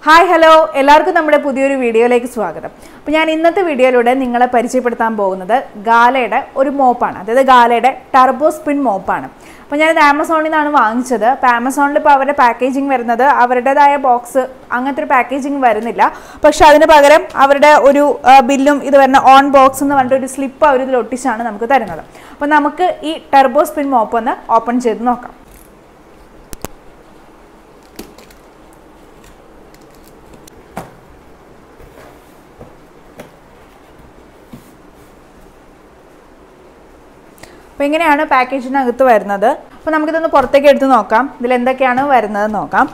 hi hello എല്ലാവർക്കും നമ്മുടെ പുതിയൊരു വീഡിയോയിലേക്ക് സ്വാഗതം അപ്പോൾ ഞാൻ ഇന്നത്തെ വീഡിയോയിലൂടെ നിങ്ങളെ പരിചയപ്പെടുത്താൻ പോകുന്നത് ഗാലയുടെ ഒരു മോപ്പാണ് അതായത് ഗാലയുടെ ടർബോ സ്പിൻ മോപ്പാണ് അപ്പോൾ ഞാനിത് ആമസോണിൽ നിന്നാണ് വാങ്ങിച്ചത് അപ്പോൾ ആമസോണിൽ ഇപ്പോൾ അവരുടെ പാക്കേജിങ് വരുന്നത് അവരുടേതായ ബോക്സ് അങ്ങനത്തെ ഒരു പാക്കേജിങ് വരുന്നില്ല പക്ഷെ അതിന് പകരം അവരുടെ ഒരു ആ, ബില്ലും ഇത് വരുന്ന ഓൺ ബോക്സ് എന്ന് പറഞ്ഞിട്ട് ഒരു സ്ലിപ്പ് അവർ ഇതിൽ ഒട്ടിച്ചാണ് നമുക്ക് തരുന്നത് അപ്പോൾ നമുക്ക് ഈ ടർബോ സ്പിൻ മോപ്പ് ഒന്ന് ഓപ്പൺ ചെയ്ത് നോക്കാം അപ്പോൾ ഇങ്ങനെയാണ് പാക്കേജിനകത്ത് വരുന്നത് അപ്പോൾ നമുക്കിതൊന്ന് പുറത്തേക്ക് എടുത്ത് നോക്കാം ഇതിൽ എന്തൊക്കെയാണ് വരുന്നത് നോക്കാം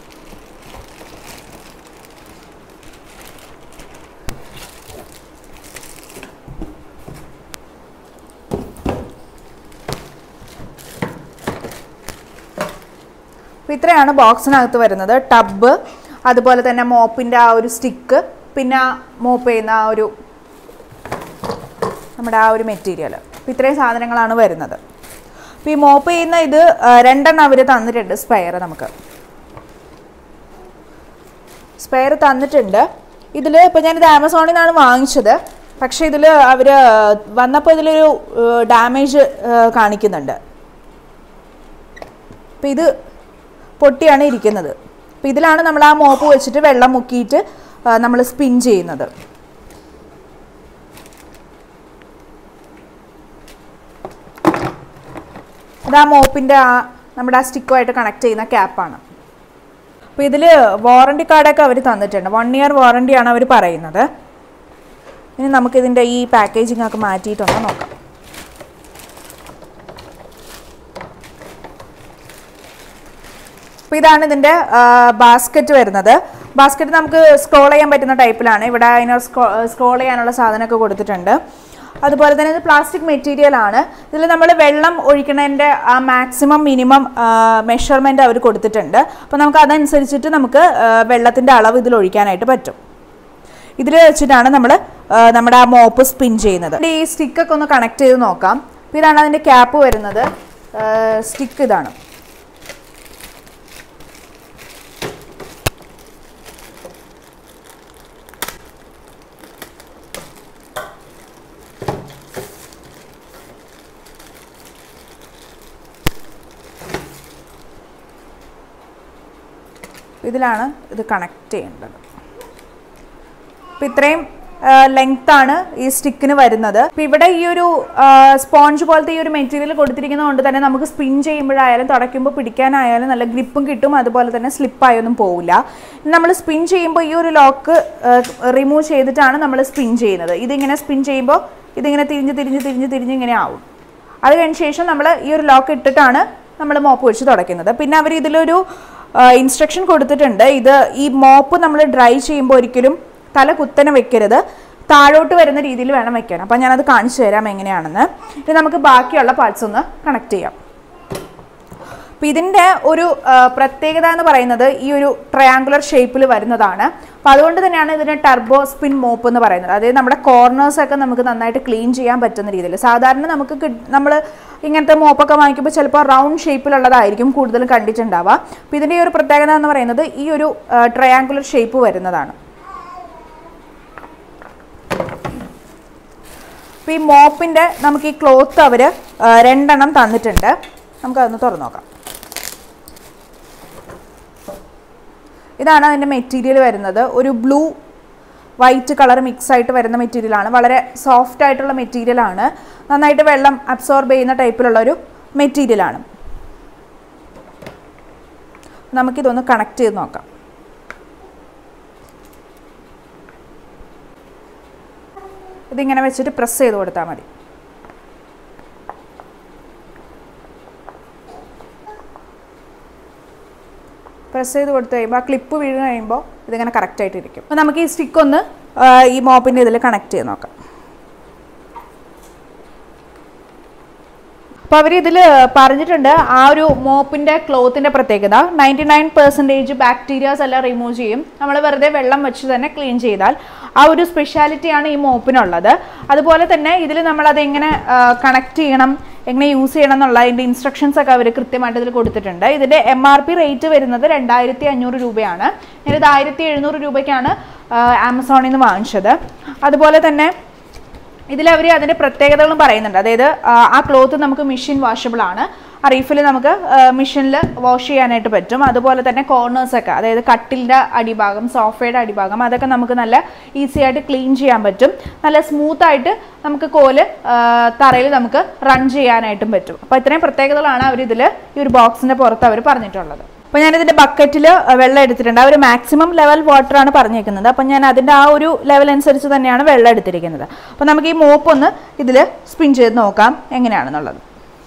അപ്പോൾ ഇത്രയാണ് ബോക്സിനകത്ത് വരുന്നത് ടബ് അതുപോലെ തന്നെ മോപ്പിൻ്റെ ആ ഒരു സ്റ്റിക്ക് പിന്നെ മോപ്പ് ചെയ്യുന്ന ആ ഒരു നമ്മുടെ ആ ഒരു മെറ്റീരിയൽ അപ്പോൾ ഇത്രയും സാധനങ്ങളാണ് വരുന്നത് അപ്പോൾ ഈ മോപ്പ് ചെയ്യുന്ന ഇത് ആ, രണ്ടെണ്ണം അവർ തന്നിട്ടുണ്ട് സ്പെയർ നമുക്ക് സ്പെയർ തന്നിട്ടുണ്ട് ഇതിൽ ഇപ്പോൾ ഞാനിത് ആമസോണിൽ നിന്നാണ് വാങ്ങിച്ചത് പക്ഷേ ഇതിൽ അവർ വന്നപ്പോൾ ഇതിലൊരു ഡാമേജ് കാണിക്കുന്നുണ്ട് അപ്പോൾ ഇത് പൊട്ടിയാണ് ഇരിക്കുന്നത് അപ്പോൾ ഇതിലാണ് നമ്മൾ ആ മോപ്പ് വെച്ചിട്ട് വെള്ളം മുക്കിയിട്ട് നമ്മൾ സ്പിൻ ചെയ്യുന്നത് അത് ആ മോപ്പിൻ്റെ ആ നമ്മുടെ ആ സ്റ്റിക്കുമായിട്ട് കണക്ട് ചെയ്യുന്ന ക്യാപ്പാണ് അപ്പോൾ ഇതിൽ വാറണ്ടി കാർഡൊക്കെ അവർ തന്നിട്ടുണ്ട് വൺ ഇയർ വാറണ്ടിയാണ് അവർ പറയുന്നത് ഇനി നമുക്കിതിൻ്റെ ഈ പാക്കേജിംഗ് ഒക്കെ മാറ്റിയിട്ടൊന്ന് നോക്കാം അപ്പോൾ ഇതാണ് ഇതിൻ്റെ ബാസ്ക്കറ്റ് വരുന്നത് ബാസ്ക്കറ്റ് നമുക്ക് സ്ക്രോൾ ചെയ്യാൻ പറ്റുന്ന ടൈപ്പിലാണ് ഇവിടെ അതിന് സ്ക്രോൾ ചെയ്യാനുള്ള സാധനമൊക്കെ കൊടുത്തിട്ടുണ്ട് അതുപോലെ തന്നെ ഇത് പ്ലാസ്റ്റിക് മെറ്റീരിയൽ ആണ് ഇതിൽ നമ്മൾ വെള്ളം ഒഴിക്കണതിൻ്റെ ആ മാക്സിമം മിനിമം മെഷർമെൻറ്റ് അവർ കൊടുത്തിട്ടുണ്ട് അപ്പോൾ നമുക്ക് അതനുസരിച്ചിട്ട് നമുക്ക് വെള്ളത്തിൻ്റെ അളവ് ഇതിൽ ഒഴിക്കാനായിട്ട് പറ്റും ഇതിൽ വെച്ചിട്ടാണ് നമ്മൾ നമ്മുടെ ആ മോപ്പ് സ്പിൻ ചെയ്യുന്നത് ഈ സ്റ്റിക്കൊക്കെ ഒന്ന് കണക്ട് ചെയ്ത് നോക്കാം അപ്പോൾ ഇതാണ് അതിൻ്റെ ക്യാപ്പ് വരുന്നത് സ്റ്റിക്ക് ഇതാണ് ഇതിലാണ് ഇത് കണക്ട് ചെയ്യേണ്ടത് അപ്പം ഇത്രയും ലെങ്ത് ആണ് ഈ സ്റ്റിക്കിന് വരുന്നത് അപ്പം ഇവിടെ ഈ ഒരു സ്പോഞ്ച് പോലത്തെ ഈ ഒരു മെറ്റീരിയൽ കൊടുത്തിരിക്കുന്നത് കൊണ്ട് തന്നെ നമുക്ക് സ്പിൻ ചെയ്യുമ്പോഴായാലും തുടയ്ക്കുമ്പോൾ പിടിക്കാനായാലും നല്ല ഗ്രിപ്പും കിട്ടും അതുപോലെ തന്നെ സ്ലിപ്പായൊന്നും പോവില്ല നമ്മൾ സ്പിൻ ചെയ്യുമ്പോൾ ഈ ഒരു ലോക്ക് റിമൂവ് ചെയ്തിട്ടാണ് നമ്മൾ സ്പിൻ ചെയ്യുന്നത് ഇതിങ്ങനെ സ്പിൻ ചെയ്യുമ്പോൾ ഇതിങ്ങനെ തിരിഞ്ഞ് തിരിഞ്ഞ് തിരിഞ്ഞ് തിരിഞ്ഞ് ഇങ്ങനെ ആവും അത് കഴിഞ്ഞ ശേഷം നമ്മൾ ഈ ഒരു ലോക്ക് ഇട്ടിട്ടാണ് നമ്മൾ മോപ്പ് വെച്ച് തുടയ്ക്കുന്നത് പിന്നെ അവർ ഇതിലൊരു ഇൻസ്ട്രക്ഷൻ കൊടുത്തിട്ടുണ്ട് ഇത് ഈ മോപ്പ് നമ്മൾ ഡ്രൈ ചെയ്യുമ്പോൾ ഒരിക്കലും തല കുത്തനെ വെക്കരുത് താഴോട്ട് വരുന്ന രീതിയിൽ വേണം വെക്കാൻ അപ്പം ഞാനത് കാണിച്ചു തരാം എങ്ങനെയാണെന്ന് ഇനി നമുക്ക് ബാക്കിയുള്ള പാർട്സ് ഒന്ന് കണക്ട് ചെയ്യാം അപ്പം ഇതിൻ്റെ ഒരു ആ, പ്രത്യേകത എന്ന് പറയുന്നത് ഈ ഒരു ട്രയാങ്കുലർ ഷേപ്പിൽ വരുന്നതാണ് അപ്പോൾ അതുകൊണ്ട് തന്നെയാണ് ഇതിന് ടർബോ സ്പിൻ മോപ്പ് എന്ന് പറയുന്നത് അതായത് നമ്മുടെ കോർണേഴ്സ് ഒക്കെ നമുക്ക് നന്നായിട്ട് ക്ലീൻ ചെയ്യാൻ പറ്റുന്ന രീതിയിൽ സാധാരണ നമുക്ക് നമ്മൾ ഇങ്ങനത്തെ മോപ്പൊക്കെ വാങ്ങിക്കുമ്പോൾ ചിലപ്പോൾ റൗണ്ട് ഷേപ്പിലുള്ളതായിരിക്കും കൂടുതലും കണ്ടിട്ടുണ്ടാവുക അപ്പോൾ ഇതിൻ്റെ ഈ ഒരു പ്രത്യേകത എന്ന് പറയുന്നത് ഈ ഒരു ട്രയാങ്കുലർ ഷേപ്പ് വരുന്നതാണ് അപ്പോൾ ഈ മോപ്പിൻ്റെ നമുക്ക് ഈ ക്ലോത്ത് അവർ രണ്ടെണ്ണം തന്നിട്ടുണ്ട് നമുക്കതൊന്ന് തുറന്നു നോക്കാം ഇതാണ് അതിൻ്റെ മെറ്റീരിയൽ വരുന്നത് ഒരു ബ്ലൂ വൈറ്റ് കളർ മിക്സ് ആയിട്ട് വരുന്ന മെറ്റീരിയലാണ് വളരെ സോഫ്റ്റ് ആയിട്ടുള്ള മെറ്റീരിയലാണ് നന്നായിട്ട് വെള്ളം അബ്സോർബ് ചെയ്യുന്ന ടൈപ്പിലുള്ള ഒരു മെറ്റീരിയലാണ് നമുക്കിതൊന്ന് കണക്ട് ചെയ്ത് നോക്കാം ഇതിങ്ങനെ വെച്ചിട്ട് പ്രസ് ചെയ്ത് കൊടുത്താൽ മതി പ്രസ് ചെയ്ത് കൊടുത്തു കഴിയുമ്പോൾ ആ ക്ലിപ്പ് വീണ് കഴിയുമ്പോൾ ഇതിങ്ങനെ കറക്റ്റായിട്ട് ഇരിക്കും അപ്പോൾ നമുക്ക് ഈ സ്റ്റിക്ക് ഒന്ന് ആ, ഈ മോപ്പിൻ്റെ ഇതിൽ കണക്ട് ചെയ്ത് നോക്കാം അപ്പോൾ അവർ ഇതിൽ പറഞ്ഞിട്ടുണ്ട് ആ ഒരു മോപ്പിൻ്റെ ക്ലോത്തിൻ്റെ പ്രത്യേകത നയൻറ്റി നയൻ പെർസെൻറ്റേജ് ബാക്ടീരിയാസ് എല്ലാം റിമൂവ് ചെയ്യും നമ്മൾ വെറുതെ വെള്ളം വെച്ച് തന്നെ ക്ലീൻ ചെയ്താൽ ആ ഒരു സ്പെഷ്യാലിറ്റിയാണ് ഈ മോപ്പിനുള്ളത് അതുപോലെ തന്നെ ഇതിൽ നമ്മളത് എങ്ങനെ കണക്ട് ചെയ്യണം എങ്ങനെ യൂസ് ചെയ്യണം എന്നുള്ള അതിൻ്റെ ഇൻസ്ട്രക്ഷൻസ് ഒക്കെ അവർ കൃത്യമായിട്ട് ഇതിൽ കൊടുത്തിട്ടുണ്ട് ഇതിൻ്റെ എം ആർ പി റേറ്റ് വരുന്നത് രണ്ടായിരത്തി അഞ്ഞൂറ് രൂപയാണ് ഞാനിത് ആയിരത്തി എഴുന്നൂറ് രൂപയ്ക്കാണ് ആമസോണിൽ നിന്ന് വാങ്ങിച്ചത് അതുപോലെ തന്നെ ഇതിൽ അവർ അതിൻ്റെ പ്രത്യേകതകളും പറയുന്നുണ്ട് അതായത് ആ, ആ ക്ലോത്ത് നമുക്ക് മെഷീൻ വാഷബിൾ ആണ് ആ റീഫിൽ നമുക്ക് മെഷീനിൽ വാഷ് ചെയ്യാനായിട്ട് പറ്റും അതുപോലെ തന്നെ കോർണേഴ്സ് ഒക്കെ അതായത് കട്ടിലിൻ്റെ അടിഭാഗം സോഫയുടെ അടിഭാഗം അതൊക്കെ നമുക്ക് നല്ല ഈസി ആയിട്ട് ക്ലീൻ ചെയ്യാൻ പറ്റും നല്ല സ്മൂത്ത് ആയിട്ട് നമുക്ക് കോല് തറയിൽ നമുക്ക് റൺ ചെയ്യാനായിട്ടും പറ്റും അപ്പോൾ ഇത്രയും പ്രത്യേകതകളാണ് അവർ ഇതിൽ ഈ ഒരു ബോക്സിൻ്റെ പുറത്ത് അവർ പറഞ്ഞിട്ടുള്ളത് അപ്പോൾ ഞാനിതിൻ്റെ ബക്കറ്റിൽ വെള്ളം എടുത്തിട്ടുണ്ട് ആ ഒരു മാക്സിമം ലെവൽ വാട്ടർ ആണ് പറഞ്ഞേക്കുന്നത് അപ്പം ഞാൻ അതിൻ്റെ ആ ഒരു ലെവൽ അനുസരിച്ച് തന്നെയാണ് വെള്ളം എടുത്തിരിക്കുന്നത് അപ്പോൾ നമുക്ക് ഈ മോപ്പ് ഒന്ന് ഇതിൽ സ്പിൻ ചെയ്ത് നോക്കാം എങ്ങനെയാണെന്നുള്ളത്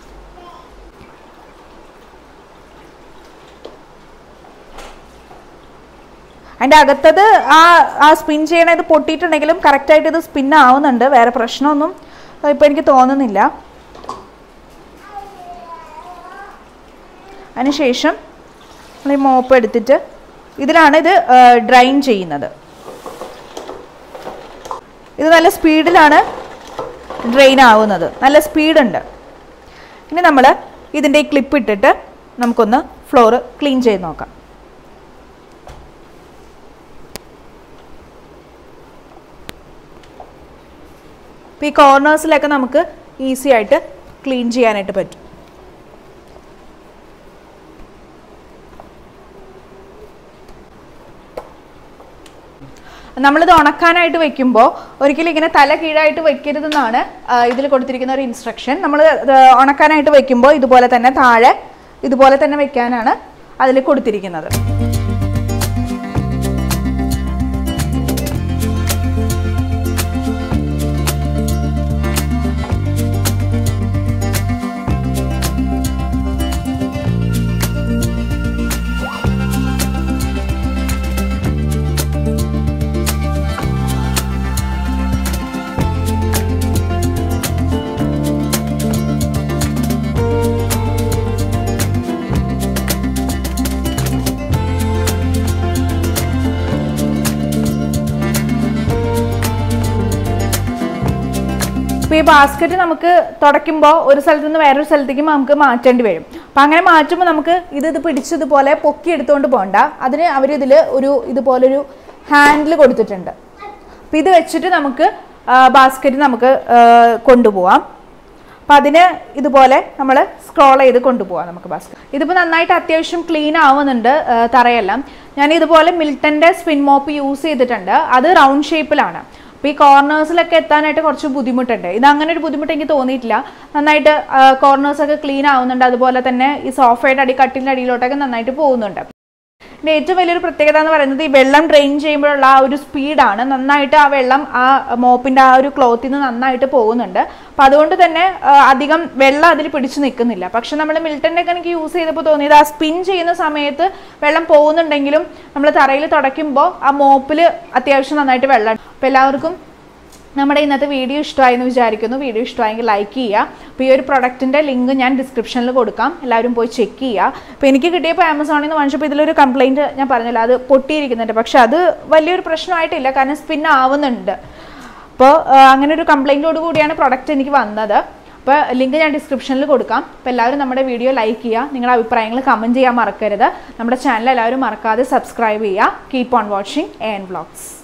അതിൻ്റെ അകത്തത് ആ ആ സ്പിൻ ചെയ്യണ ഇത് പൊട്ടിയിട്ടുണ്ടെങ്കിലും കറക്റ്റായിട്ട് ഇത് സ്പിൻ ആവുന്നുണ്ട് വേറെ പ്രശ്നമൊന്നും ഇപ്പോൾ എനിക്ക് തോന്നുന്നില്ല അതിനുശേഷം നമ്മൾ ഈ മോപ്പ് എടുത്തിട്ട് ഇതിലാണ് ഇത് ഡ്രൈൻ ചെയ്യുന്നത് ഇത് നല്ല സ്പീഡിലാണ് ഡ്രെയിൻ ആവുന്നത് നല്ല സ്പീഡുണ്ട് ഇനി നമ്മൾ ഇതിൻ്റെ ഈ ക്ലിപ്പ് ഇട്ടിട്ട് നമുക്കൊന്ന് ഫ്ലോർ ക്ലീൻ ചെയ്ത് നോക്കാം അപ്പോൾ ഈ കോർണേഴ്സിലൊക്കെ നമുക്ക് ഈസി ആയിട്ട് ക്ലീൻ ചെയ്യാനായിട്ട് പറ്റും നമ്മളിത് ഉണക്കാനായിട്ട് വെക്കുമ്പോൾ ഒരിക്കലും ഇങ്ങനെ തല കീഴായിട്ട് വെക്കരുതെന്നാണ് ഇതിൽ കൊടുത്തിരിക്കുന്ന ഒരു ഇൻസ്ട്രക്ഷൻ നമ്മൾ ഉണക്കാനായിട്ട് വെക്കുമ്പോൾ ഇതുപോലെ തന്നെ താഴെ ഇതുപോലെ തന്നെ വെക്കാനാണ് അതിൽ കൊടുത്തിരിക്കുന്നത് ഇപ്പോൾ ഈ ബാസ്ക്കറ്റ് നമുക്ക് തുടയ്ക്കുമ്പോൾ ഒരു സ്ഥലത്ത് നിന്ന് വേറൊരു സ്ഥലത്തേക്ക് നമുക്ക് മാറ്റേണ്ടി വരും അപ്പം അങ്ങനെ മാറ്റുമ്പോൾ നമുക്ക് ഇത് ഇത് പിടിച്ചതുപോലെ പൊക്കി എടുത്തുകൊണ്ട് പോകണ്ട അതിന് അവരിതിൽ ഒരു ഇതുപോലൊരു ഹാൻഡിൽ കൊടുത്തിട്ടുണ്ട് അപ്പം ഇത് വെച്ചിട്ട് നമുക്ക് ബാസ്ക്കറ്റ് നമുക്ക് ആ, കൊണ്ടുപോവാം അപ്പം അതിന് ഇതുപോലെ നമ്മൾ സ്ക്രോൾ ചെയ്ത് കൊണ്ടുപോകാം നമുക്ക് ബാസ്ക്കറ്റ് ഇതിപ്പോൾ നന്നായിട്ട് അത്യാവശ്യം ക്ലീൻ ആവുന്നുണ്ട് ആ, തറയെല്ലാം ഞാൻ ഇതുപോലെ മിൽട്ടൻ്റെ സ്പിൻ മോപ്പ് യൂസ് ചെയ്തിട്ടുണ്ട് അത് റൗണ്ട് ഷേപ്പിലാണ് അപ്പോൾ ഈ കോർണേഴ്സിലൊക്കെ എത്താനായിട്ട് കുറച്ച് ബുദ്ധിമുട്ടുണ്ട് ഇത് അങ്ങനെ ഒരു ബുദ്ധിമുട്ട് എനിക്ക് തോന്നിയിട്ടില്ല നന്നായിട്ട് കോർണേഴ്സൊക്കെ ക്ലീൻ ആവുന്നുണ്ട് അതുപോലെ തന്നെ ഈ സോഫയുടെ അടി കട്ടിലിൻ്റെ അടിയിലോട്ടൊക്കെ നന്നായിട്ട് പോകുന്നുണ്ട് ഇതിൻ്റെ ഏറ്റവും വലിയൊരു പ്രത്യേകത എന്ന് പറയുന്നത് ഈ വെള്ളം ഡ്രെയിൻ ചെയ്യുമ്പോഴുള്ള ആ ഒരു സ്പീഡാണ് നന്നായിട്ട് ആ വെള്ളം ആ മോപ്പിൻ്റെ ആ ഒരു ക്ലോത്തിൽ നിന്ന് നന്നായിട്ട് പോകുന്നുണ്ട് അപ്പം അതുകൊണ്ട് തന്നെ ആ, അധികം വെള്ളം അതിൽ പിടിച്ചു നിൽക്കുന്നില്ല പക്ഷെ നമ്മൾ മിൽട്ടൻ്റെ ഒക്കെ എനിക്ക് യൂസ് ചെയ്തപ്പോൾ തോന്നിയത് ആ സ്പിൻ ചെയ്യുന്ന സമയത്ത് വെള്ളം പോകുന്നുണ്ടെങ്കിലും നമ്മൾ തറയിൽ തുടയ്ക്കുമ്പോൾ ആ മോപ്പിൽ അത്യാവശ്യം നന്നായിട്ട് വെള്ളം അപ്പോൾ എല്ലാവർക്കും നമ്മുടെ ഇന്നത്തെ വീഡിയോ ഇഷ്ടമായി എന്ന് വിചാരിക്കുന്നു വീഡിയോ ഇഷ്ടമായെങ്കിൽ ലൈക്ക് ചെയ്യുക അപ്പോൾ ഈ ഒരു പ്രൊഡക്റ്റിൻ്റെ ലിങ്ക് ഞാൻ ഡിസ്ക്രിപ്ഷനിൽ കൊടുക്കാം എല്ലാവരും പോയി ചെക്ക് ചെയ്യുക അപ്പോൾ എനിക്ക് കിട്ടിയപ്പോൾ ആമസോണിൽ നിന്ന് വാങ്ങിച്ചപ്പോൾ ഇതിലൊരു കംപ്ലയിൻറ്റ് ഞാൻ പറഞ്ഞില്ല അത് പൊട്ടിയിരിക്കുന്നുണ്ട് പക്ഷെ അത് വലിയൊരു പ്രശ്നമായിട്ടില്ല കാരണം സ്പിൻ ആവുന്നുണ്ട് അപ്പോൾ അങ്ങനെ ഒരു കംപ്ലയിൻറ്റോട് കൂടിയാണ് പ്രൊഡക്റ്റ് എനിക്ക് വന്നത് അപ്പോൾ ലിങ്ക് ഞാൻ ഡിസ്ക്രിപ്ഷനിൽ കൊടുക്കാം അപ്പോൾ എല്ലാവരും നമ്മുടെ വീഡിയോ ലൈക്ക് ചെയ്യുക നിങ്ങളുടെ അഭിപ്രായങ്ങൾ കമൻറ്റ് ചെയ്യാൻ മറക്കരുത് നമ്മുടെ ചാനൽ എല്ലാവരും മറക്കാതെ സബ്സ്ക്രൈബ് ചെയ്യുക കീപ്പ് ഓൺ വാച്ചിങ് എൻ വ്ളോഗ്സ്